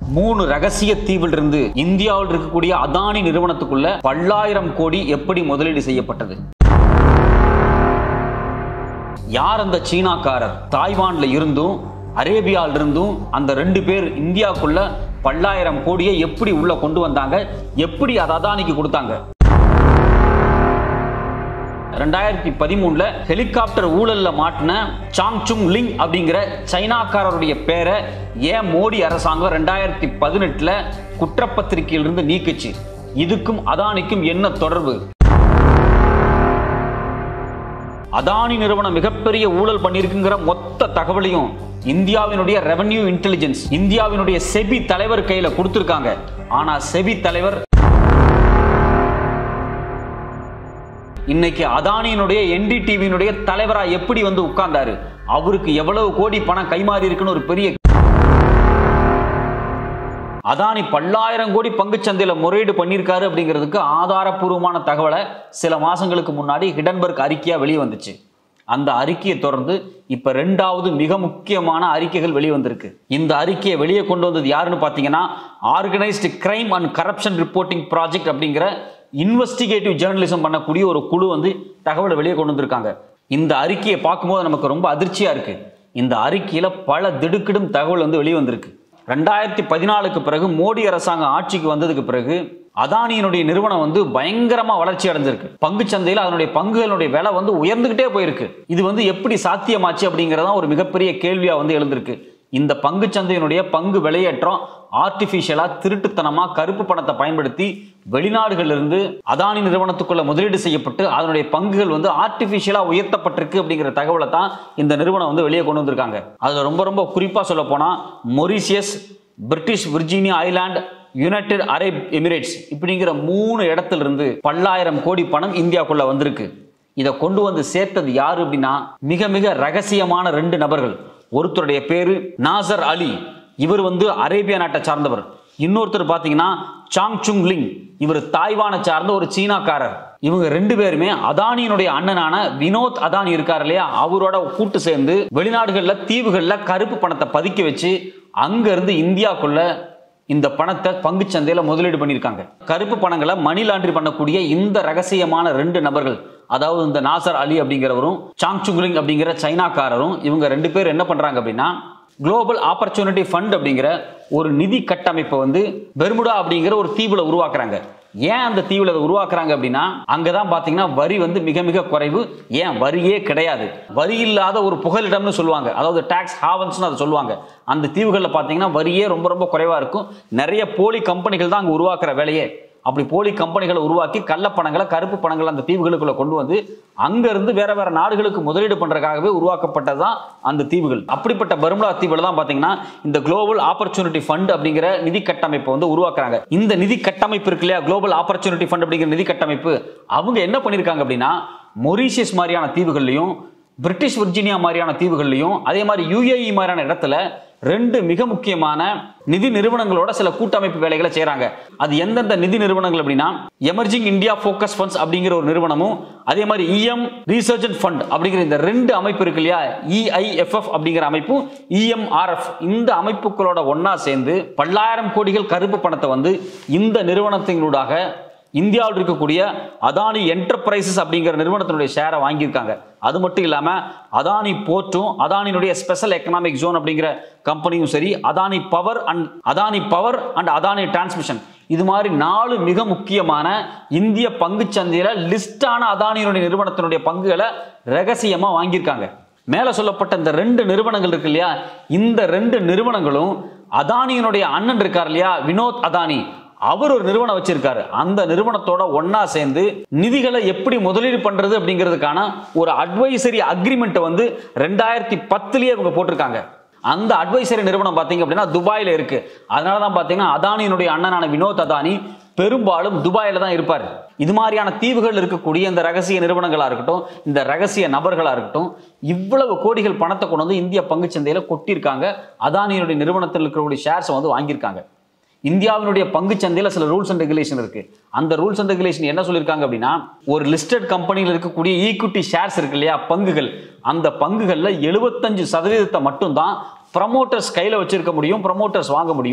மூணு ரகசிய தீவில் இருந்து இந்தியாவில் இருக்கக்கூடிய அதானி நிறுவனத்துக்குள்ள பல்லாயிரம் கோடி எப்படி முதலீடு செய்யப்பட்டது யார் அந்த சீனாக்காரர் தாய்வான்ல இருந்தும் அரேபியால இருந்தும் அந்த ரெண்டு பேர் இந்தியாவுக்குள்ள பல்லாயிரம் கோடியை எப்படி உள்ள கொண்டு வந்தாங்க எப்படி அதை அதானிக்கு கொடுத்தாங்க ரெண்டாயிரத்தி பதிமூணுல ஹெலிகாப்டர் ஊழல்ல மாட்டின சாங் சுங் லிங் அப்படிங்கிற சைனாக்காரருடைய பேரை ஏன் மோடி அரசாங்கம் ரெண்டாயிரத்தி பதினெட்டுல குற்றப்பத்திரிகையிலிருந்து நீக்குச்சு இதுக்கும் அதானிக்கும் என்ன தொடர்பு அதானி நிறுவனம் மிகப்பெரிய ஊழல் பண்ணியிருக்குங்கிற மொத்த தகவலையும் இந்தியாவினுடைய ரெவென்யூ இன்டெலிஜென்ஸ் இந்தியாவினுடைய செபி தலைவர் கையில கொடுத்திருக்காங்க ஆனா செபி தலைவர் இன்னைக்கு அதானியினுடைய என்டிடிவியினுடைய தலைவரா எப்படி வந்து உட்கார்ந்தாரு அவருக்கு எவ்வளவு கோடி பணம் கைமாறி இருக்குன்னு ஒரு பெரிய அதானி பல்லாயிரம் கோடி பங்குச்சந்தையில முறையீடு பண்ணியிருக்காரு அப்படிங்கிறதுக்கு ஆதாரப்பூர்வமான தகவலை சில மாசங்களுக்கு முன்னாடி ஹிடன்பர்க் அறிக்கையா வெளியே வந்துச்சு அந்த அறிக்கையை தொடர்ந்து இப்ப ரெண்டாவது மிக முக்கியமான அறிக்கைகள் வெளியே வந்திருக்கு இந்த அறிக்கையை வெளியே கொண்டு வந்தது யாருன்னு பாத்தீங்கன்னா organised crime and corruption reporting project அப்படிங்கிற இன்வெஸ்டிகேட்டிவ் ஜேர்னலிசம் பண்ணக்கூடிய ஒரு குழு வந்து தகவலை வெளியே கொண்டு வந்திருக்காங்க இந்த அறிக்கையை பார்க்கும்போது நமக்கு ரொம்ப அதிர்ச்சியா இருக்கு இந்த அறிக்கையில பல திடுக்கிடும் தகவல் வந்து வெளியே வந்திருக்கு ரெண்டாயிரத்தி பதினாலுக்கு பிறகு மோடி அரசாங்கம் ஆட்சிக்கு வந்ததுக்கு பிறகு அதானியினுடைய நிறுவனம் வந்து பயங்கரமா வளர்ச்சி அடைஞ்சிருக்கு பங்கு சந்தையில் அதனுடைய பங்குகளுடைய விலை வந்து உயர்ந்துகிட்டே போயிருக்கு இது வந்து எப்படி சாத்தியமாச்சு அப்படிங்கறதான் ஒரு மிகப்பெரிய கேள்வியா வந்து எழுந்திருக்கு இந்த பங்கு சந்தையினுடைய பங்கு விலையேற்றம் ஆர்டிபிஷியலா திருட்டுத்தனமா கருப்பு பணத்தை பயன்படுத்தி வெளிநாடுகளில் இருந்து அதானி நிறுவனத்துக்குள்ள முதலீடு செய்யப்பட்டு அதனுடைய பங்குகள் வந்து ஆர்டிபிஷியலா உயர்த்தப்பட்டிருக்கு அப்படிங்கிற தகவலை தான் இந்த நிறுவனம் வந்து வெளியே கொண்டு வந்திருக்காங்க அதுல ரொம்ப ரொம்ப குறிப்பா சொல்ல போனா Mauritius British Virginia island United Arab Emirates இப்படிங்கிற மூணு இடத்துல இருந்து பல்லாயிரம் கோடி பணம் இந்தியாவுக்குள்ள வந்திருக்கு இதை கொண்டு வந்து சேர்த்தது யாரு அப்படின்னா மிக மிக ரகசியமான ரெண்டு நபர்கள் ஒருத்தருடைய பேரு நாசர் அலி இவர் வந்து அரேபியா நாட்டை சார்ந்தவர் இன்னொருத்தர் பார்த்தீங்கன்னா சாங் சுங் லிங் இவர் தாய்வானை சார்ந்த ஒரு சீனாக்காரர் இவங்க ரெண்டு பேருமே அதானியினுடைய அண்ணனான வினோத் அதானி இருக்கார் இல்லையா அவரோட கூட்டு சேர்ந்து வெளிநாடுகள்ல தீவுகள்ல கருப்பு பணத்தை பதுக்கி வச்சு அங்க இருந்து இந்தியாக்குள்ள இந்த பணத்தை பங்கு சந்தையில முதலீடு பண்ணியிருக்காங்க கருப்பு பணங்களை மணி லாண்டரி பண்ணக்கூடிய இந்த ரகசியமான ரெண்டு நபர்கள் அதாவது இந்த நாசர் அலி அப்படிங்கிறவரும் சாங் சுங்லிங் அப்படிங்கிற சைனாக்காரரும் இவங்க ரெண்டு பேர் என்ன பண்றாங்க அப்படின்னா குளோபல் ஆப்பர்ச்சுனிட்டி ஃபண்ட் அப்படிங்கிற ஒரு நிதி கட்டமைப்பை வந்து பெர்முடா அப்படிங்கிற ஒரு தீவுல உருவாக்குறாங்க ஏன் அந்த தீவுல அதை உருவாக்குறாங்க அப்படின்னா அங்கதான் பாத்தீங்கன்னா வரி வந்து மிக மிக குறைவு ஏன் வரியே கிடையாது வரி இல்லாத ஒரு புகலிடம்னு சொல்லுவாங்க அதாவது டாக்ஸ் ஹாவன்ஸ்னு அதை சொல்லுவாங்க அந்த தீவுகளில் பார்த்தீங்கன்னா வரியே ரொம்ப ரொம்ப குறைவா இருக்கும் நிறைய போலி கம்பெனிகள் தான் அங்கே உருவாக்குற வேலையே அப்படி போலி கம்பெனிகளை உருவாக்கி கள்ளப்பணங்களை கருப்பு பணங்களை அந்த தீவுகளுக்குள்ள கொண்டு வந்து அங்க இருந்து வேற வேற நாடுகளுக்கு முதலீடு பண்றதுக்காகவே உருவாக்கப்பட்டது தான் அந்த தீவுகள் அப்படிப்பட்ட பர்முடா தீவுல தான் பாத்தீங்கன்னா இந்த குளோபல் ஆப்பர்ச்சுனிட்டி ஃபண்ட் அப்படிங்கிற நிதி கட்டமைப்பை வந்து உருவாக்குறாங்க இந்த நிதி கட்டமைப்பு இருக்கு இல்லையா குளோபல் ஆப்பர்ச்சுனிட்டி ஃபண்ட் அப்படிங்கிற நிதி கட்டமைப்பு அவங்க என்ன பண்ணிருக்காங்க அப்படின்னா மொரீஷியஸ் மாதிரியான தீவுகள்லையும் பிரிட்டிஷ் விர்ஜீனியா மாதிரியான தீவுகள்லையும் அதே மாதிரி யுஏஇ மாதிரியான இடத்துல ரெண்டு மிக முக்கியமான நிதி நிறுவனங்களோட சில கூட்டமைப்பு வேலைகளை செய்றாங்க அது எந்தெந்த நிதி நிறுவனங்கள் அப்படின்னா எமர்ஜிங் இந்தியா ஃபோக்கஸ் ஃபண்ட்ஸ் அப்படிங்கிற ஒரு நிறுவனமும் அதே மாதிரி இஎம் ரீசர்ச் ஃபண்ட் அப்படிங்கிற இந்த ரெண்டு அமைப்பு இருக்கு இல்லையா இஐஎஃப்எஃப் அப்படிங்கிற அமைப்பும் இஎம்ஆர்எஃப் இந்த அமைப்புகளோட ஒண்ணா சேர்ந்து பல்லாயிரம் கோடிகள் கருப்பு பணத்தை வந்து இந்த நிறுவனத்தினூடாக இந்தியாவில் இருக்கக்கூடிய அதானி என்டர்பிரைசஸ் அப்படிங்கிற நிறுவனத்தினுடைய ஷேரை வாங்கியிருக்காங்க அது மட்டும் இல்லாம அதானி போர்ட்டும் அதானியினுடைய ஸ்பெஷல் எக்கனாமிக் ஜோன் அப்படிங்கிற கம்பெனியும் சரி Adani power and Adani power and Adani transmission இது மாதிரி நாலு மிக முக்கியமான இந்திய பங்கு சந்தையில லிஸ்டான அதானியினுடைய நிறுவனத்தினுடைய பங்குகளை ரகசியமா வாங்கியிருக்காங்க மேல சொல்லப்பட்ட இந்த ரெண்டு நிறுவனங்கள் இருக்கு இல்லையா இந்த ரெண்டு நிறுவனங்களும் அதானியினுடைய அண்ணன் இருக்கார் இல்லையா வினோத் அதானி அவர் ஒரு நிறுவனம் வச்சிருக்காரு அந்த நிறுவனத்தோட ஒண்ணா சேர்ந்து நிதிகளை எப்படி முதலீடு பண்றது அப்படிங்கிறதுக்கான ஒரு அட்வைசரி அக்ரிமெண்ட் வந்து ரெண்டாயிரத்தி பத்துலயே இவங்க போட்டிருக்காங்க அந்த அட்வைசரி நிறுவனம் பார்த்தீங்க அப்படின்னா துபாயில இருக்கு அதனால தான் பார்த்தீங்கன்னா அதானியினுடைய அண்ணனான வினோத் அதானி பெரும்பாலும் துபாயில தான் இருப்பார் இது மாதிரியான தீவுகள் இருக்கக்கூடிய இந்த ரகசிய நிறுவனங்களா இருக்கட்டும் இந்த ரகசிய நபர்களா இருக்கட்டும் இவ்வளவு கோடிகள் பணத்தை கொண்டு வந்து இந்திய பங்குச்சந்தையில கொட்டியிருக்காங்க அதானியினுடைய நிறுவனத்தில் இருக்கக்கூடிய ஷேர்ஸ் வந்து வாங்கியிருக்காங்க இந்தியாவினுடைய பங்கு சந்தையில சில ரூல்ஸ் அண்ட் ரெகுலேஷன் இருக்கு அந்த ரூல்ஸ் அண்ட் ரெகுலேஷன் என்ன சொல்லியிருக்காங்க அப்படின்னா ஒரு லிஸ்டட் கம்பெனியில் இருக்கக்கூடிய ஈக்விட்டி ஷேர்ஸ் இருக்கு இல்லையா பங்குகள் அந்த பங்குகள்ல எழுபத்தஞ்சு சதவீதத்தை மட்டும்தான் ப்ரமோட்டர்ஸ் கையில வச்சிருக்க முடியும் ப்ரமோட்டர்ஸ் வாங்க முடியும்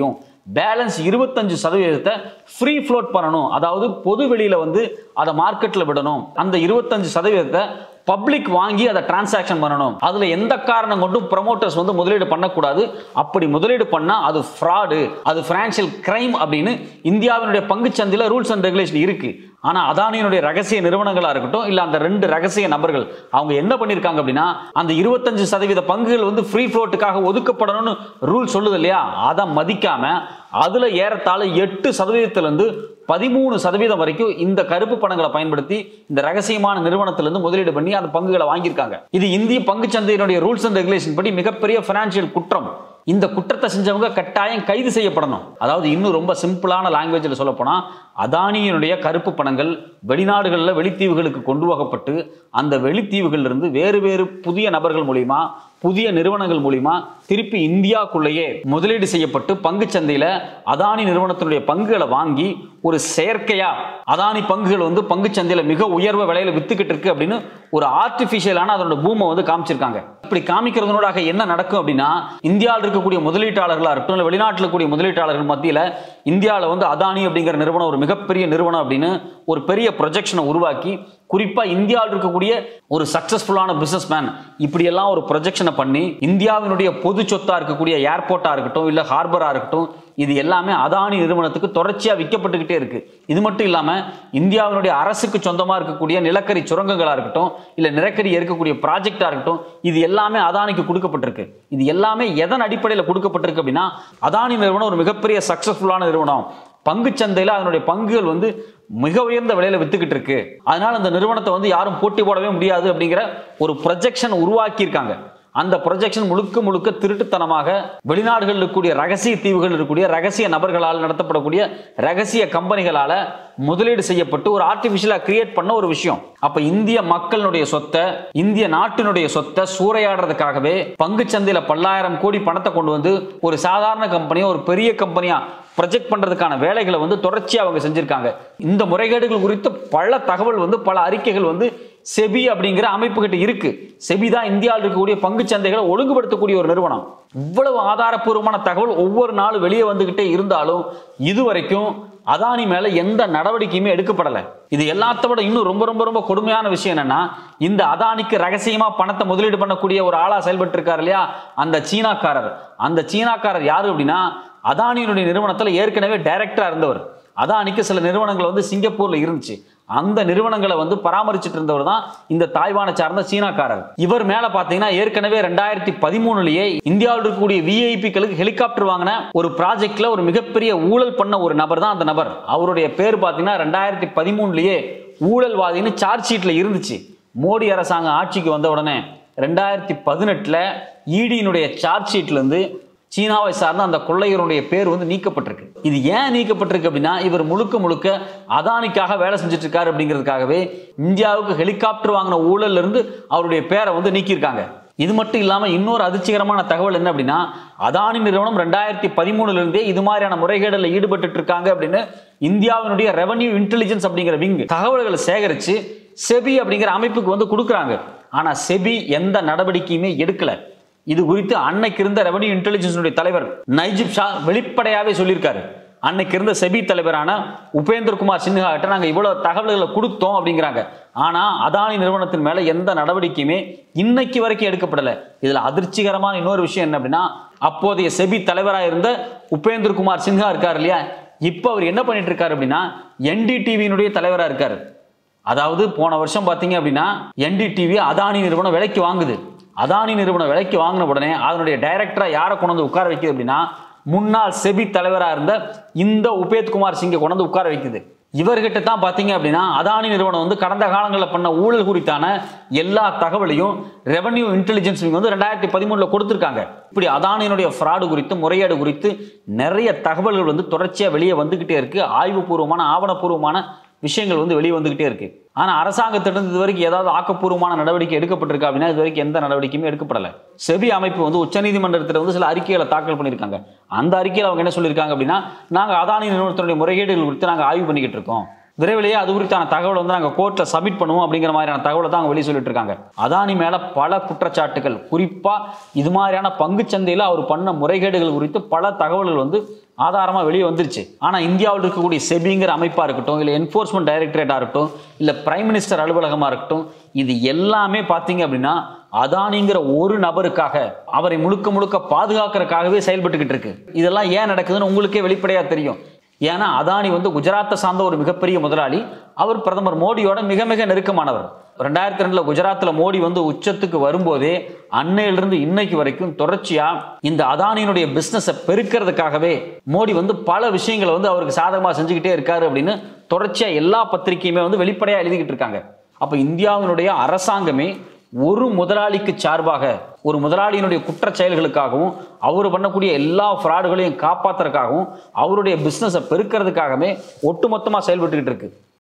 பேலன்ஸ் இருபத்தஞ்சு சதவீதத்தை ஃப்ரீ ஃப்ளோட் பண்ணணும் அதாவது பொது வெளியில வந்து அதை மார்க்கெட்ல விடணும் அந்த இருபத்தஞ்சு சதவீதத்தை பப்ளிக் வாங்கி அதை டிரான்சாக்ஷன் பண்ணணும் அதுல எந்த காரணம் கொண்டும் ப்ரமோட்டர்ஸ் வந்து முதலீடு பண்ணக்கூடாது அப்படி முதலீடு பண்ணா அது ஃப்ராடு அது ஃபினான்ஷியல் கிரைம் அப்படின்னு இந்தியாவினுடைய பங்குச்சந்தையில ரூல்ஸ் அண்ட் ரெகுலேஷன் இருக்கு ஆனா அதானியினுடைய ரகசிய நிறுவனங்களா இருக்கட்டும் இல்ல அந்த ரெண்டு ரகசிய நபர்கள் அவங்க என்ன பண்ணிருக்காங்க அப்படின்னா அந்த இருபத்தஞ்சு சதவீத பங்குகள் வந்து ஃப்ரீ ஃப்ளோட்டுக்காக ஒதுக்கப்படணும்னு ரூல் சொல்லுது இல்லையா அதை மதிக்காம அதுல ஏறத்தாழ எட்டு சதவீதத்துல இருந்து பதிமூணு சதவீதம் வரைக்கும் இந்த கருப்பு பணங்களை பயன்படுத்தி இந்த ரகசியமான நிறுவனத்திலிருந்து முதலீடு பண்ணி அந்த பங்குகளை வாங்கியிருக்காங்க இது இந்திய பங்குச்சந்தையினுடைய ரூல்ஸ் அண்ட் ரெகுலேஷன் படி மிகப்பெரிய பினான்சியல் குற்றம் இந்த குற்றத்தை செஞ்சவங்க கட்டாயம் கைது செய்யப்படணும் அதாவது இன்னும் ரொம்ப சிம்பிளான லாங்குவேஜில் சொல்ல போனா அதானியினுடைய கருப்பு பணங்கள் வெளிநாடுகளில் வெளித்தீவுகளுக்கு கொண்டு போகப்பட்டு அந்த வெளித்தீவுகள்ல இருந்து வேறு வேறு புதிய நபர்கள் மூலியமா புதிய நிறுவனங்கள் மூலியமா திருப்பி இந்தியாக்குள்ளேயே முதலீடு செய்யப்பட்டு பங்கு சந்தையில அதானி நிறுவனத்தினுடைய பங்குகளை வாங்கி ஒரு செயற்கையா அதானி பங்குகள் வந்து பங்கு சந்தையில மிக உயர்வ விலையில வித்துக்கிட்டு இருக்கு அப்படின்னு ஒரு ஆர்டிபிஷியலான அதோட பூமை வந்து காமிச்சிருக்காங்க இப்படி காமிக்கிறதுனோடாக என்ன நடக்கும் அப்படின்னா இந்தியாவில் இருக்கக்கூடிய முதலீட்டாளர்களா இருக்கட்டும் இல்லை வெளிநாட்டில் கூடிய முதலீட்டாளர்கள் மத்தியில இந்தியாவில் வந்து அதானி அப்படிங்கிற நிறுவனம் ஒரு மிகப்பெரிய நிறுவனம் அப்படின்னு ஒரு பெரிய ப்ரொஜெக்ஷனை உருவாக்கி குறிப்பா இந்தியாவில் இருக்கக்கூடிய ஒரு சக்சஸ்ஃபுல்லான பிசினஸ் மேன் இப்படியெல்லாம் ஒரு ப்ரொஜெக்ஷனை பண்ணி இந்தியாவினுடைய பொது சொத்தா இருக்கக்கூடிய ஏர்போர்ட்டா இருக்கட்டும் இல்ல ஹார்பரா இருக்கட்டும் இது எல்லாமே அதானி நிறுவனத்துக்கு தொடர்ச்சியா விற்கப்பட்டுக்கிட்டே இருக்கு இது மட்டும் இல்லாம இந்தியாவினுடைய அரசுக்கு சொந்தமா இருக்கக்கூடிய நிலக்கரி சுரங்கங்களா இருக்கட்டும் இல்ல நிலக்கரி இருக்கக்கூடிய ப்ராஜெக்டா இருக்கட்டும் இது எல்லாமே அதானிக்கு கொடுக்கப்பட்டிருக்கு இது எல்லாமே எதன் அடிப்படையில் கொடுக்கப்பட்டிருக்கு அப்படின்னா அதானி நிறுவனம் ஒரு மிகப்பெரிய சக்சஸ்ஃபுல்லான நிறுவனம் பங்கு சந்தையில் அதனுடைய பங்குகள் வந்து மிக உயர்ந்த விலையில வித்துக்கிட்டு இருக்கு அதனால அந்த நிறுவனத்தை வந்து யாரும் போட்டி போடவே முடியாது அப்படிங்கிற ஒரு ப்ரொஜெக்ஷன் உருவாக்கியிருக்காங்க அந்த ப்ரொஜெக்ஷன் முழுக்க முழுக்க திருட்டுத்தனமாக வெளிநாடுகளில் இருக்கக்கூடிய ரகசிய தீவுகள் இருக்கக்கூடிய ரகசிய நபர்களால் நடத்தப்படக்கூடிய ரகசிய கம்பெனிகளால முதலீடு செய்யப்பட்டு ஒரு ஆர்டிபிஷியலா கிரியேட் பண்ண ஒரு விஷயம் அப்ப இந்திய மக்களுடைய சொத்தை இந்திய நாட்டினுடைய சொத்தை சூறையாடுறதுக்காகவே பங்கு சந்தையில பல்லாயிரம் கோடி பணத்தை கொண்டு வந்து ஒரு சாதாரண கம்பெனியா ஒரு பெரிய கம்பெனியா ப்ரொஜெக்ட் பண்றதுக்கான வேலைகளை வந்து தொடர்ச்சியா அவங்க செஞ்சிருக்காங்க இந்த முறைகேடுகள் குறித்து பல தகவல் வந்து பல அறிக்கைகள் வந்து செபி அப்படிங்கிற அமைப்பு கிட்ட இருக்கு செபி தான் இந்தியாவில் இருக்கக்கூடிய பங்கு சந்தைகளை ஒழுங்குபடுத்தக்கூடிய ஒரு நிறுவனம் இவ்வளவு ஆதாரப்பூர்வமான தகவல் ஒவ்வொரு நாளும் வெளியே வந்துகிட்டே இருந்தாலும் இதுவரைக்கும் அதானி மேல எந்த நடவடிக்கையுமே எடுக்கப்படலை இது எல்லாத்த விட இன்னும் ரொம்ப ரொம்ப ரொம்ப கொடுமையான விஷயம் என்னன்னா இந்த அதானிக்கு ரகசியமா பணத்தை முதலீடு பண்ணக்கூடிய ஒரு ஆளா செயல்பட்டு இருக்காரு இல்லையா அந்த சீனாக்காரர் அந்த சீனாக்காரர் யாரு அப்படின்னா அதானியினுடைய நிறுவனத்துல ஏற்கனவே டைரக்டரா இருந்தவர் அதானிக்கு சில நிறுவனங்கள் வந்து சிங்கப்பூர்ல இருந்துச்சு அந்த நிறுவனங்களை வந்து பராமரிச்சுட்டு இருந்தவர் தான் இந்த தாய்வானை சார்ந்த சீனாக்காரர் இவர் மேல பாத்தீங்கன்னா ஏற்கனவே ரெண்டாயிரத்தி பதிமூணுலயே இந்தியாவில் இருக்கக்கூடிய விஐபிக்களுக்கு ஹெலிகாப்டர் வாங்கின ஒரு ப்ராஜெக்ட்ல ஒரு மிகப்பெரிய ஊழல் பண்ண ஒரு நபர் தான் அந்த நபர் அவருடைய பேர் பாத்தீங்கன்னா ரெண்டாயிரத்தி பதிமூணுலயே ஊழல்வாதின்னு சார்ஜ் ஷீட்ல இருந்துச்சு மோடி அரசாங்கம் ஆட்சிக்கு வந்த உடனே ரெண்டாயிரத்தி பதினெட்டுல இடியினுடைய சார்ஜ் ஷீட்ல இருந்து சீனாவை சார்ந்த அந்த கொள்ளையருடைய பேர் வந்து நீக்கப்பட்டிருக்கு இது ஏன் நீக்கப்பட்டிருக்கு அப்படின்னா இவர் முழுக்க முழுக்க அதானிக்காக வேலை செஞ்சுட்டு இருக்காரு அப்படிங்கிறதுக்காகவே இந்தியாவுக்கு ஹெலிகாப்டர் வாங்கின ஊழல்ல இருந்து அவருடைய பேரை வந்து நீக்கியிருக்காங்க இது மட்டும் இல்லாம இன்னொரு அதிர்ச்சிகரமான தகவல் என்ன அப்படின்னா அதானி நிறுவனம் ரெண்டாயிரத்தி பதிமூணுல இருந்தே இது மாதிரியான முறைகேடுல ஈடுபட்டு இருக்காங்க அப்படின்னு இந்தியாவினுடைய ரெவன்யூ இன்டெலிஜென்ஸ் அப்படிங்கிற விங் தகவல்களை சேகரிச்சு செபி அப்படிங்கிற அமைப்புக்கு வந்து கொடுக்குறாங்க ஆனா செபி எந்த நடவடிக்கையுமே எடுக்கல இது குறித்து அன்னைக்கு இருந்த ரெவன்யூ இன்டெலிஜென்ஸ் தலைவர் நைஜிப் ஷா வெளிப்படையாவே சொல்லியிருக்காரு அன்னைக்கு இருந்த செபி தலைவரான உபேந்திர குமார் சின்ஹா கிட்ட நாங்க இவ்வளவு தகவல்களை கொடுத்தோம் அப்படிங்கிறாங்க ஆனா அதானி நிறுவனத்தின் மேல எந்த நடவடிக்கையுமே இன்னைக்கு வரைக்கும் எடுக்கப்படல இதுல அதிர்ச்சிகரமான இன்னொரு விஷயம் என்ன அப்படின்னா அப்போதைய செபி தலைவராக இருந்த உபேந்திர குமார் சின்ஹா இருக்காரு இல்லையா இப்போ அவர் என்ன பண்ணிட்டு இருக்காரு அப்படின்னா என்டிடிவியினுடைய தலைவராக இருக்காரு அதாவது போன வருஷம் பார்த்தீங்க அப்படின்னா என்டிடிவி அதானி நிறுவனம் விலைக்கு வாங்குது அதானி நிறுவனம் விலைக்கு வாங்கின உடனே அதனுடைய டைரக்டரா யாரை கொண்டு வந்து உட்கார வைக்குது அப்படின்னா முன்னாள் செபி தலைவராக இருந்த இந்த உபேத் குமார் சிங்கை கொண்டு வந்து உட்கார வைக்குது இவர்கிட்ட தான் பார்த்தீங்க அப்படின்னா அதானி நிறுவனம் வந்து கடந்த காலங்களில் பண்ண ஊழல் குறித்தான எல்லா தகவலையும் ரெவன்யூ இன்டெலிஜென்ஸ் வந்து ரெண்டாயிரத்தி பதிமூணுல கொடுத்துருக்காங்க இப்படி அதானியினுடைய ஃப்ராடு குறித்து முறையீடு குறித்து நிறைய தகவல்கள் வந்து தொடர்ச்சியாக வெளியே வந்துகிட்டே இருக்கு ஆய்வுபூர்வமான ஆவணப்பூர்வமான விஷயங்கள் வந்து வெளியே வந்துகிட்டே இருக்கு ஆனா அரசாங்கத்திலிருந்து இது வரைக்கும் ஏதாவது ஆக்கப்பூர்வமான நடவடிக்கை எடுக்கப்பட்டிருக்கா அப்படின்னா இது வரைக்கும் எந்த நடவடிக்கையுமே எடுக்கப்படல செபி அமைப்பு வந்து உச்சநீதிமன்றத்தில் வந்து சில அறிக்கைகளை தாக்கல் பண்ணியிருக்காங்க அந்த அறிக்கையில் அவங்க என்ன சொல்லியிருக்காங்க அப்படின்னா நாங்கள் அதானி நிறுவனத்தினுடைய முறைகேடுகள் குறித்து நாங்கள் ஆய்வு பண்ணிக்கிட்டு இருக்கோம் விரைவிலேயே அது குறித்தான தகவல் வந்து நாங்கள் கோர்ட்டில் சப்மிட் பண்ணுவோம் அப்படிங்கிற மாதிரியான தகவலை தான் அவங்க வெளியே சொல்லிட்டு இருக்காங்க அதானி மேல பல குற்றச்சாட்டுகள் குறிப்பா இது மாதிரியான பங்குச் சந்தையில் அவர் பண்ண முறைகேடுகள் குறித்து பல தகவல்கள் வந்து ஆதாரமாக வெளியே வந்துருச்சு ஆனால் இந்தியாவில் இருக்கக்கூடிய செபிங்கிற அமைப்பாக இருக்கட்டும் இல்லை என்ஃபோர்ஸ்மெண்ட் டைரக்டரேட்டாக இருக்கட்டும் இல்லை பிரைம் மினிஸ்டர் அலுவலகமாக இருக்கட்டும் இது எல்லாமே பார்த்தீங்க அப்படின்னா அதானிங்கிற ஒரு நபருக்காக அவரை முழுக்க முழுக்க பாதுகாக்கிறதுக்காகவே செயல்பட்டுக்கிட்டு இருக்கு இதெல்லாம் ஏன் நடக்குதுன்னு உங்களுக்கே வெளிப்படையாக தெரியும் ஏன்னா அதானி வந்து குஜராத்தை சார்ந்த ஒரு மிகப்பெரிய முதலாளி அவர் பிரதமர் மோடியோட மிக மிக நெருக்கமானவர் ரெண்டாயிரத்தி ரெண்டுல குஜராத்ல மோடி வந்து உச்சத்துக்கு வரும்போதே அன்னையிலிருந்து இன்னைக்கு வரைக்கும் தொடர்ச்சியா இந்த அதானியினுடைய பிசினஸை பெருக்கிறதுக்காகவே மோடி வந்து பல விஷயங்களை வந்து அவருக்கு சாதகமாக செஞ்சுக்கிட்டே இருக்காரு அப்படின்னு தொடர்ச்சியா எல்லா பத்திரிகையுமே வந்து வெளிப்படையா எழுதிக்கிட்டு இருக்காங்க அப்ப இந்தியாவினுடைய அரசாங்கமே ஒரு முதலாளிக்கு சார்பாக ஒரு முதலாளியினுடைய குற்றச் செயல்களுக்காகவும் அவர் பண்ணக்கூடிய எல்லா ஃப்ராடுகளையும் காப்பாத்துறதுக்காகவும் அவருடைய பிஸ்னஸை பெருக்கிறதுக்காகவே ஒட்டுமொத்தமாக செயல்பட்டுக்கிட்டு இருக்கு